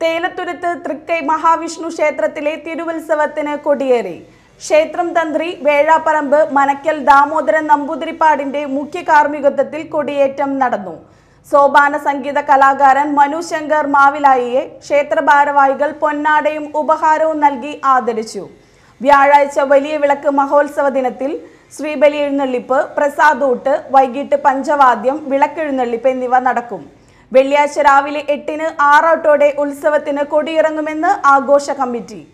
തേലത്തുരുത്ത് തൃക്കൈ മഹാവിഷ്ണു ക്ഷേത്രത്തിലെ തിരുവുത്സവത്തിന് കൊടിയേറി ക്ഷേത്രം തന്ത്രി വേഴാപ്പറമ്പ് മനക്കൽ ദാമോദരൻ നമ്പൂതിരിപ്പാടിന്റെ മുഖ്യ കാർമ്മികത്വത്തിൽ കൊടിയേറ്റം നടന്നു സോപാന സംഗീത കലാകാരൻ മനു ശങ്കർ മാവിലായിയെ ക്ഷേത്ര ഭാരവാഹികൾ പൊന്നാടയും ഉപഹാരവും നൽകി ആദരിച്ചു വ്യാഴാഴ്ച വലിയ വിളക്ക് മഹോത്സവ ദിനത്തിൽ ശ്രീബലി എഴുന്നള്ളിപ്പ് പ്രസാദൂട്ട് വൈകിട്ട് പഞ്ചവാദ്യം വിളക്കെഴുന്നള്ളിപ്പ് എന്നിവ നടക്കും വെള്ളിയാഴ്ച രാവിലെ എട്ടിന് ആറോട്ടോടെ ഉത്സവത്തിന് കൊടിയിറങ്ങുമെന്ന് ആഘോഷ കമ്മിറ്റി